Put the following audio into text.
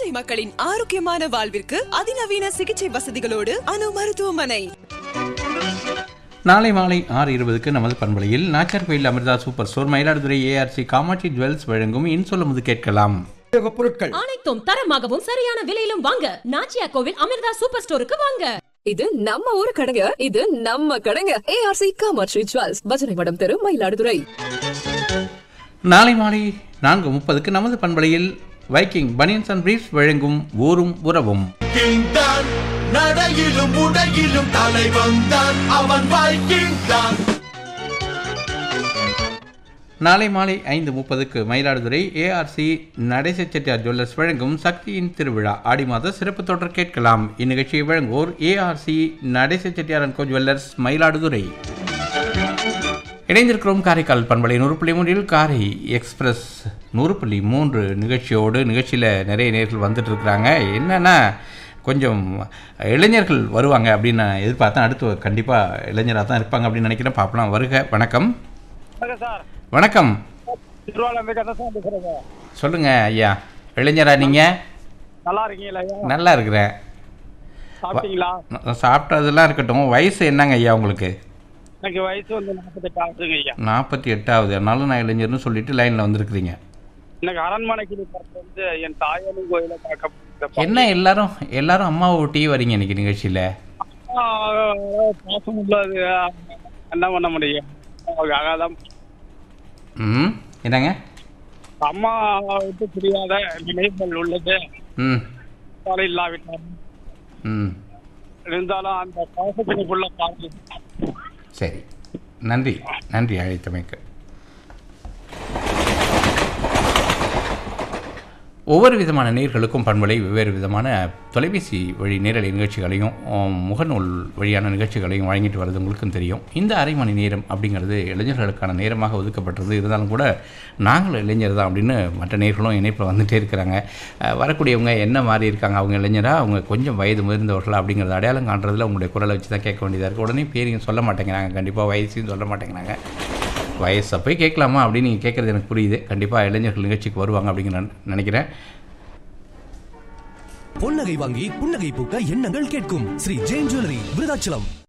ஏழை மக்களின் ஆரோக்கியமான வாழ்விற்கு அதிநவீன சிகிச்சை வசதிகளோடு அணு மருத்துவமனை நாளை மாலை ஆறு இருபதுக்கு நமது பண்பலையில் Nachiarkoil Amirtha super store Mayiladuthurai ARC Kamatchi jewels வழங்கும் இன்சொல்லுமுது கேட்கலாம் உபயோகப் பொருட்கள் அனைத்தும் தரமாகவும் சரியான விலையிலும் வாங்க நாச்சியா கோவில் அமிர்தா சூப்பர் ஸ்டோருக்கு வாங்க இது நம்ம ஊரு கடைங்க இது நம்ம கடைங்க ஏஆர்சி காமாட்சி ஜுவல்ஸ் பஜனை மடம் தெரு மயிலாடுதுறை நாளை மாலை நான்கு முப்பதுக்கு நமது பண்பலையில் வைக்கிங் பனியன்ஸ் அண்ட் பிரீஃப்ஸ் வழங்கும் ஊரும் உறவும் வைக்கிங் தான் நடையிலும் உடையிலும் தலைவன் தான் அவன் வைக்கிங் தான் நாளை மாலை ஐந்து முப்பதுக்கு மயிலாடுதுறை ஏஆர்சி நடேச செட்டியார் ஜுவல்லர்ஸ் வழங்கும் சக்தியின் திருவிழா ஆடி மாத சிறப்பு தொடர் கேட்கலாம் இந்நிகழ்ச்சியை வழங்குவோர் ARC Natesa Chettiar and co jewellers Mayiladuthurai இணைந்திருக்கிறோம் காரைக்கால் பண்பலை நூறு புள்ளி மூன்றில் காரை எக்ஸ்பிரஸ் நூறு புள்ளி மூன்று நிகழ்ச்சியோடு நிகழ்ச்சியில் நிறைய நேர்கள் வந்துட்டு இருக்கிறாங்க என்னென்னா கொஞ்சம் இளைஞர்கள் வருவாங்க அப்படின்னு நான் எதிர்பார்த்தேன் அடுத்து கண்டிப்பாக இளைஞராக தான் இருப்பாங்க அப்படின்னு நினைக்கிறேன் பார்க்கலாம் வருக வணக்கம் வணக்கம் சார் வணக்கம் திருவாரூர்லேருந்து கந்தசாமி பேசுகிறேங்க சொல்லுங்க ஐயா இளைஞரா நீங்கள் நல்லா இருக்கீங்களா ஐயா நல்லா இருக்கிறேன் சாப்பிட்டீங்களா நான் சாப்பிட்டதெல்லாம் இருக்கட்டும் வயசு என்னங்க ஐயா உங்களுக்கு எனக்கு வயசு வந்து நாற்பத்தெட்டு ஆகுதுங்க ஐயா நாற்பத்தி எட்டாவது அதனால நான் இளைஞர்னு சொல்லிட்டு லைனில் வந்திருக்கிறீங்க எனக்கு அரண்மனைக்கு படத்துல வந்து என் தாயனும் கோயிலை பார்க்க என்ன எல்லாரும் எல்லாரும் அம்மாவை ஒட்டி வரீங்க இன்னைக்கு நிகழ்ச்சியில் ஆ, பாசம் உள்ளது என்ன பண்ண முடியும் அவங்க தான் ம் என்னங்க அம்மா விட்டு புரியாத நினைவுகள் உள்ளது ம் சாலை இல்லாவிட்டாலும் ம் இருந்தாலும் அந்த பாசத்தினுக்குள்ள பாருங்க சரி நன்றி நன்றி அழைத்தமைக்கு ஒவ்வொரு விதமான நேர்களுக்கும் பண்பலை வெவ்வேறு விதமான தொலைபேசி வழி நேரலை நிகழ்ச்சிகளையும் உம், முகநூல் வழியான நிகழ்ச்சிகளையும் வழங்கிட்டு வருது உங்களுக்கும் தெரியும் இந்த அரை மணி நேரம் அப்படிங்கிறது இளைஞர்களுக்கான நேரமாக ஒதுக்கப்பட்டது இருந்தாலும் கூட நாங்களும் இளைஞர் தான் அப்படின்னு மற்ற நேர்களும் இணைப்பில் வந்துட்டே இருக்கிறாங்க அஹ், வரக்கூடியவங்க என்ன மாதிரி இருக்காங்க அவங்க இளைஞரா அவங்க கொஞ்சம் வயது முதிர்ந்தவர்களா அப்படிங்கிறத அடையாளம் காண்றதுல உங்களுடைய குரலை வச்சு தான் கேட்க வேண்டியதாக இருக்குது உடனே பேரையும் சொல்ல மாட்டேங்கிறாங்க கண்டிப்பாக வயசையும் சொல்ல மாட்டேங்கிறாங்க வயசை போய் கேட்கலாமா அப்படின்னு நீங்கள் கேட்குறது எனக்கு புரியுது கண்டிப்பாக இளைஞர்கள் நிகழ்ச்சிக்கு வருவாங்க அப்படிங்கிற நான் நினைக்கிறேன் பொன்னகை வாங்கி புன்னகை பூக்க எண்ணங்கள் கேட்கும் ஸ்ரீ ஜெயின் ஜுவல்லரி விருதாச்சலம்